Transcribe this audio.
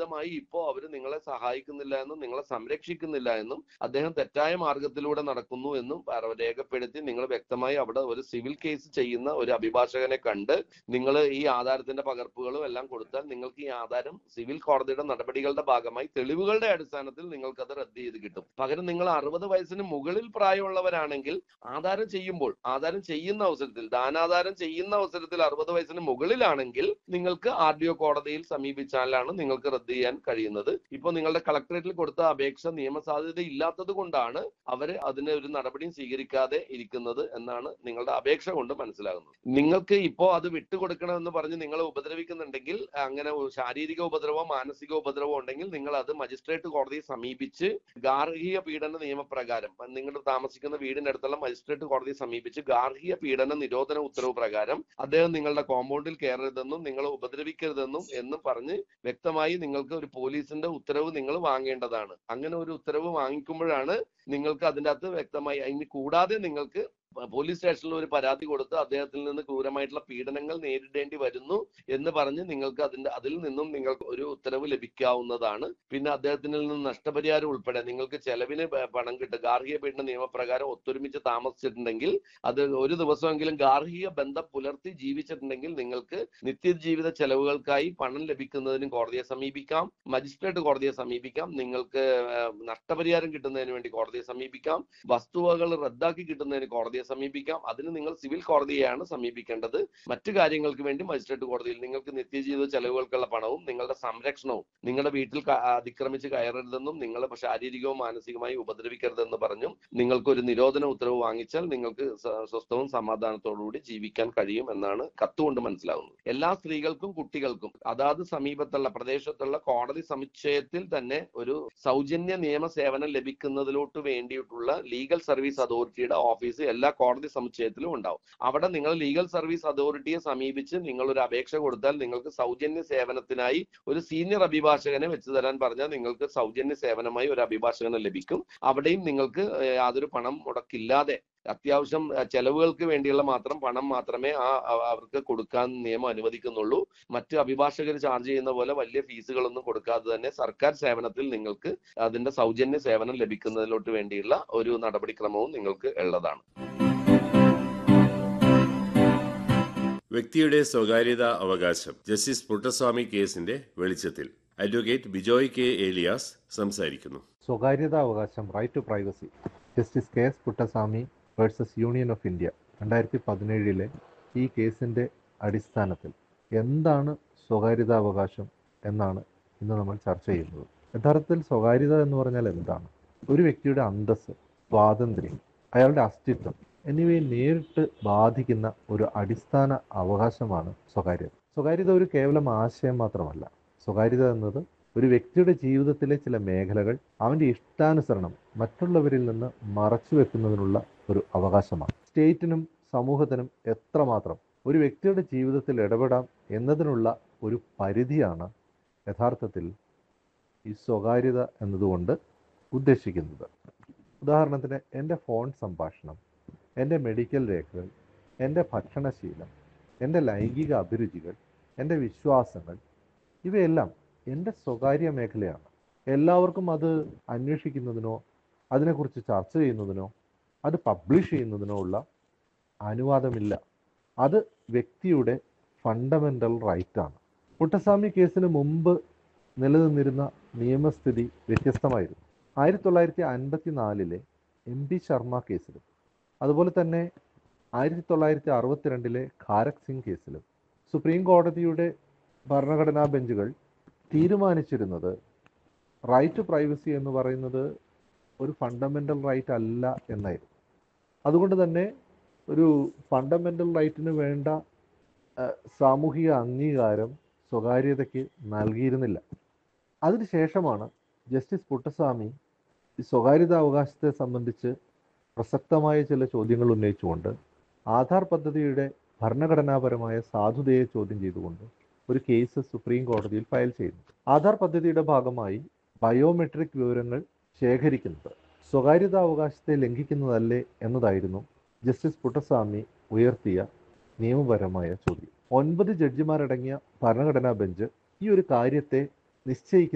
ഫലമായി ഇപ്പോ അവർ നിങ്ങളെ സഹായിക്കുന്നില്ല എന്നും നിങ്ങളെ സംരക്ഷിക്കുന്നില്ല എന്നും അദ്ദേഹം തെറ്റായ മാർഗത്തിലൂടെ നടക്കുന്നു എന്നും പറ- രേഖപ്പെടുത്തി നിങ്ങൾ വ്യക്തമായി അവിടെ ഒരു സിവിൽ കേസ് ചെയ്യുന്ന ഒരു അഭിഭാഷകനെ കണ്ട് നിങ്ങൾ ഈ ആധാരത്തിന്റെ പകർപ്പുകളും എല്ലാം കൊടുത്താൽ നിങ്ങൾക്ക് ഈ ആധാരം സിവിൽ കോടതിയുടെ നടപടികളുടെ ഭാഗമായി തെളിവുകളുടെ അടിസ്ഥാനത്തിൽ നിങ്ങൾക്ക് അത് റദ്ദ് ചെയ്ത് കിട്ടും പകരം നിങ്ങൾ അറുപത് വയസ്സിന് മുകളിൽ പ്രായമുള്ളവരാണെങ്കിൽ ആധാരം ചെയ്യുമ്പോൾ ആധാരം ചെയ്യുന്ന അവസരത്തിൽ ദാനാധാരം ചെയ്യുന്ന അവസരത്തിൽ അറുപത് വയസ്സിന് മുകളിലാണെങ്കിൽ നിങ്ങൾക്ക് ആർ ഡി ഒ കോടതിയിൽ സമീപിച്ചാലാണ് നിങ്ങൾക്ക് റദ്ദ് ചെയ്യാൻ കഴിയുന്നത് ഇപ്പോൾ നിങ്ങളുടെ കളക്ടറേറ്റിൽ കൊടുത്ത അപേക്ഷ നിയമസാധ്യത ഇല്ലാത്തത് കൊണ്ടാണ് അവര് അതിന് ഒരു നടപടിയും സ്വീകരിക്കാതെ ഇരിക്കുന്നത് എന്നാണ് നിങ്ങളുടെ അപേക്ഷ കൊണ്ട് മനസ്സിലാകുന്നത് നിങ്ങൾക്ക് ഇപ്പോ അത് വിട്ടുകൊടുക്കണമെന്ന് പറഞ്ഞ് നിങ്ങളെ ഉപദ്രവിക്കുന്നുണ്ടെങ്കിൽ അങ്ങനെ ഒരു ശാരീരിക ഉപദ്രവമോ മാനസിക ഉപദ്രവമോ ഉണ്ടെങ്കിൽ നിങ്ങൾ അത് മജിസ്ട്രേറ്റ് കോടതിയെ സമീപിച്ച് ഗാർഹിക പീഡന നിയമപ്രകാരം നിങ്ങൾ താമസിക്കുന്ന വീടിനടുത്തുള്ള മജിസ്ട്രേറ്റ് കോടതിയെ സമീപിച്ച് ഗാർഹിക പീഡന നിരോധന ഉത്തരവ് പ്രകാരം അദ്ദേഹം നിങ്ങളുടെ കോമ്പൗണ്ടിൽ കയറരുതെന്നും നിങ്ങളെ ഉപദ്രവിക്കരുതെന്നും എന്ന് പറഞ്ഞ് വ്യക്തമായി നിങ്ങൾക്ക് ഒരു പോലീസിന്റെ ഉത്തരവ് നിങ്ങൾ വാങ്ങേണ്ടതാണ് അങ്ങനെ ഒരു ഉത്തരവ് വാങ്ങിക്കുമ്പോഴാണ് നിങ്ങൾക്ക് അതിൻ്റെ അകത്ത് വ്യക്തമായി അതിന് കൂടാതെ നിങ്ങൾക്ക് പോലീസ് സ്റ്റേഷനിൽ ഒരു പരാതി കൊടുത്ത് അദ്ദേഹത്തിൽ നിന്ന് ക്രൂരമായിട്ടുള്ള പീഡനങ്ങൾ നേരിടേണ്ടി വരുന്നു എന്ന് പറഞ്ഞ് നിങ്ങൾക്ക് അതിന്റെ അതിൽ നിന്നും നിങ്ങൾക്ക് ഒരു ഉത്തരവ് ലഭിക്കാവുന്നതാണ് പിന്നെ അദ്ദേഹത്തിൽ നിന്ന് നഷ്ടപരിഹാരം ഉൾപ്പെടെ നിങ്ങൾക്ക് ചെലവിന് പ- പണം കിട്ടും ഗാർഹിക പീഡന നിയമപ്രകാരം ഒത്തൊരുമിച്ച് താമസിച്ചിട്ടുണ്ടെങ്കിൽ അത് ഒരു ദിവസമെങ്കിലും ഗാർഹിക ബന്ധം പുലർത്തി ജീവിച്ചിട്ടുണ്ടെങ്കിൽ നിങ്ങൾക്ക് നിത്യജീവിത ചെലവുകൾക്കായി പണം ലഭിക്കുന്നതിനും കോടതിയെ സമീപിക്കാം മജിസ്ട്രേറ്റ് കോടതിയെ സമീപിക്കാം നിങ്ങൾക്ക് ഏഹ്, നഷ്ടപരിഹാരം കിട്ടുന്നതിന് വേണ്ടി കോടതിയെ സമീപിക്കാം വസ്തുവകൾ റദ്ദാക്കി കിട്ടുന്നതിന് കോടതിയെ സമീപിക്കാം അതിന് നിങ്ങൾ സിവിൽ കോടതിയെയാണ് സമീപിക്കേണ്ടത് മറ്റു കാര്യങ്ങൾക്ക് വേണ്ടി മജിസ്ട്രേറ്റ് കോടതിയിൽ നിങ്ങൾക്ക് നിത്യജീവിത ചെലവുകൾക്കുള്ള പണവും നിങ്ങളുടെ സംരക്ഷണവും നിങ്ങളുടെ വീട്ടിൽ ക- അതിക്രമിച്ച് കയറരുതെന്നും നിങ്ങളെ ശാരീരികവും മാനസികമായും ഉപദ്രവിക്കരുതെന്ന് പറഞ്ഞും നിങ്ങൾക്ക് ഒരു നിരോധന ഉത്തരവ് വാങ്ങിച്ചാൽ നിങ്ങൾക്ക് സ- സ്വസ്ഥവും സമാധാനത്തോടുകൂടി ജീവിക്കാൻ കഴിയും എന്നാണ് കത്തുകൊണ്ട് മനസ്സിലാകുന്നത് എല്ലാ സ്ത്രീകൾക്കും കുട്ടികൾക്കും അതാത് സമീപത്തുള്ള പ്രദേശത്തുള്ള കോടതി സമുച്ചയത്തിൽ തന്നെ ഒരു സൗജന്യ നിയമ സേവനം ലഭിക്കുന്നതിലോട്ട് വേണ്ടിയിട്ടുള്ള ലീഗൽ സർവീസ് അതോറിറ്റിയുടെ ഓഫീസ് എല്ലാ കോടതി സമുച്ചയത്തിലും ഉണ്ടാവും അവിടെ നിങ്ങൾ ലീഗൽ സർവീസ് അതോറിറ്റിയെ സമീപിച്ച് നിങ്ങൾ ഒരു അപേക്ഷ കൊടുത്താൽ നിങ്ങൾക്ക് സൗജന്യ സേവനത്തിനായി ഒരു സീനിയർ അഭിഭാഷകനെ വെച്ച് തരാൻ പറഞ്ഞാൽ നിങ്ങൾക്ക് സൗജന്യ സേവനമായി ഒരു അഭിഭാഷകനെ ലഭിക്കും അവിടെയും നിങ്ങൾക്ക് ഏഹ്, യാതൊരു പണം മുടക്കില്ലാതെ അത്യാവശ്യം അഹ്, ചെലവുകൾക്ക് വേണ്ടിയുള്ള മാത്രം പണം മാത്രമേ ആ അ- അവർക്ക് കൊടുക്കാൻ നിയമം അനുവദിക്കുന്നുള്ളൂ മറ്റ് അഭിഭാഷകർ ചാർജ് ചെയ്യുന്ന പോലെ വലിയ ഫീസുകളൊന്നും കൊടുക്കാതെ തന്നെ സർക്കാർ സേവനത്തിൽ നിങ്ങൾക്ക് അതിന്റെ സൗജന്യ സേവനം ലഭിക്കുന്നതിലോട്ട് വേണ്ടിയുള്ള ഒരു നടപടിക്രമവും നിങ്ങൾക്ക് ഉള്ളതാണ് വ്യക്തിയുടെ സ്വകാര്യതാ അവകാശം ജസ്റ്റിസ് പുട്ടസ്വാമി കേസിന്റെ വെളിച്ചത്തിൽ അഡ്വക്കേറ്റ് ബിജോയ് കെ ഏലിയാസ് സംസാരിക്കുന്നു സ്വകാര്യതാ അവകാശം right to privacy justice K S Puttaswamy versus union of India രണ്ടായിരത്തി പതിനേഴിലെ ഈ കേസിൻ്റെ അടിസ്ഥാനത്തിൽ എന്താണ് സ്വകാര്യതാവകാശം എന്നാണ് ഇന്ന് നമ്മൾ ചർച്ച ചെയ്യുന്നത് യഥാർത്ഥത്തിൽ സ്വകാര്യത എന്ന് പറഞ്ഞാൽ എന്താണ് ഒരു വ്യക്തിയുടെ അന്തസ്സ് സ്വാതന്ത്ര്യം അയാളുടെ അസ്തിത്വം എന്നിവയെ നേരിട്ട് ബാധിക്കുന്ന ഒരു അടിസ്ഥാന അവകാശമാണ് സ്വകാര്യത സ്വകാര്യത ഒരു കേവലം ആശയം മാത്രമല്ല സ്വകാര്യത എന്നത് ഒരു വ്യക്തിയുടെ ജീവിതത്തിലെ ചില മേഖലകൾ അവന്റെ ഇഷ്ടാനുസരണം മറ്റുള്ളവരിൽ നിന്ന് മറച്ചു വെക്കുന്നതിനുള്ള ഒരു അവകാശമാണ് സ്റ്റേറ്റിനും സമൂഹത്തിനും എത്രമാത്രം ഒരു വ്യക്തിയുടെ ജീവിതത്തിൽ ഇടപെടാം എന്നതിനുള്ള ഒരു പരിധിയാണ് യഥാർത്ഥത്തിൽ ഈ സ്വകാര്യത എന്നതുകൊണ്ട് ഉദ്ദേശിക്കുന്നത് ഉദാഹരണത്തിന് എൻ്റെ ഫോൺ സംഭാഷണം എൻ്റെ മെഡിക്കൽ രേഖകൾ എൻ്റെ ഭക്ഷണശീലം എൻ്റെ ലൈംഗിക അഭിരുചികൾ എൻ്റെ വിശ്വാസങ്ങൾ ഇവയെല്ലാം എൻ്റെ സ്വകാര്യ മേഖലയാണ് എല്ലാവർക്കും അത് അന്വേഷിക്കുന്നതിനോ അതിനെക്കുറിച്ച് ചർച്ച ചെയ്യുന്നതിനോ അത് പബ്ലിഷ് ചെയ്യുന്നതിനോ ഉള്ള അനുവാദമില്ല അത് വ്യക്തിയുടെ ഫണ്ടമെൻ്റൽ റൈറ്റാണ് പുട്ടസ്വാമി കേസിന് മുമ്പ് നിലനിന്നിരുന്ന നിയമസ്ഥിതി വ്യത്യസ്തമായിരുന്നു ആയിരത്തി തൊള്ളായിരത്തി അൻപത്തി നാലിലെ എം പി ശർമ്മ കേസിലും അതുപോലെ തന്നെ ആയിരത്തി തൊള്ളായിരത്തി അറുപത്തിരണ്ടിലെ ഖാരക് സിംഗ് കേസിലും സുപ്രീം കോടതിയുടെ ഭരണഘടനാ ബെഞ്ചുകൾ തീരുമാനിച്ചിരുന്നത് റൈറ്റ് ടു പ്രൈവസി എന്ന് പറയുന്നത് ഒരു ഫണ്ടമെൻ്റൽ റൈറ്റ് അല്ല എന്നായിരുന്നു അതുകൊണ്ട് തന്നെ ഒരു ഫണ്ടമെൻ്റൽ റൈറ്റിന് വേണ്ട അഹ്, സാമൂഹിക അംഗീകാരം സ്വകാര്യതയ്ക്ക് നൽകിയിരുന്നില്ല അതിനുശേഷമാണ് ജസ്റ്റിസ് പുട്ടസ്വാമി ഈ സ്വകാര്യതാ അവകാശത്തെ സംബന്ധിച്ച് പ്രസക്തമായ ചില ചോദ്യങ്ങൾ ഉന്നയിച്ചുകൊണ്ട് ആധാർ പദ്ധതിയുടെ ഭരണഘടനാപരമായ സാധുതയെ ചോദ്യം ചെയ്തുകൊണ്ട് ഒരു കേസ് സുപ്രീം കോടതിയിൽ ഫയൽ ചെയ്യുന്നു ആധാർ പദ്ധതിയുടെ ഭാഗമായി ബയോമെട്രിക് വിവരങ്ങൾ ശേഖരിക്കുന്നത് സ്വകാര്യതാ അവകാശത്തെ ലംഘിക്കുന്നതല്ലേ എന്നതായിരുന്നു ജസ്റ്റിസ് പുട്ടസ്വാമി ഉയർത്തിയ നിയമപരമായ ചോദ്യം ഒൻപത് ജഡ്ജിമാരടങ്ങിയ ഭരണഘടനാ ബെഞ്ച് ഈ ഒരു കാര്യത്തെ നിശ്ചയിക്കുന്ന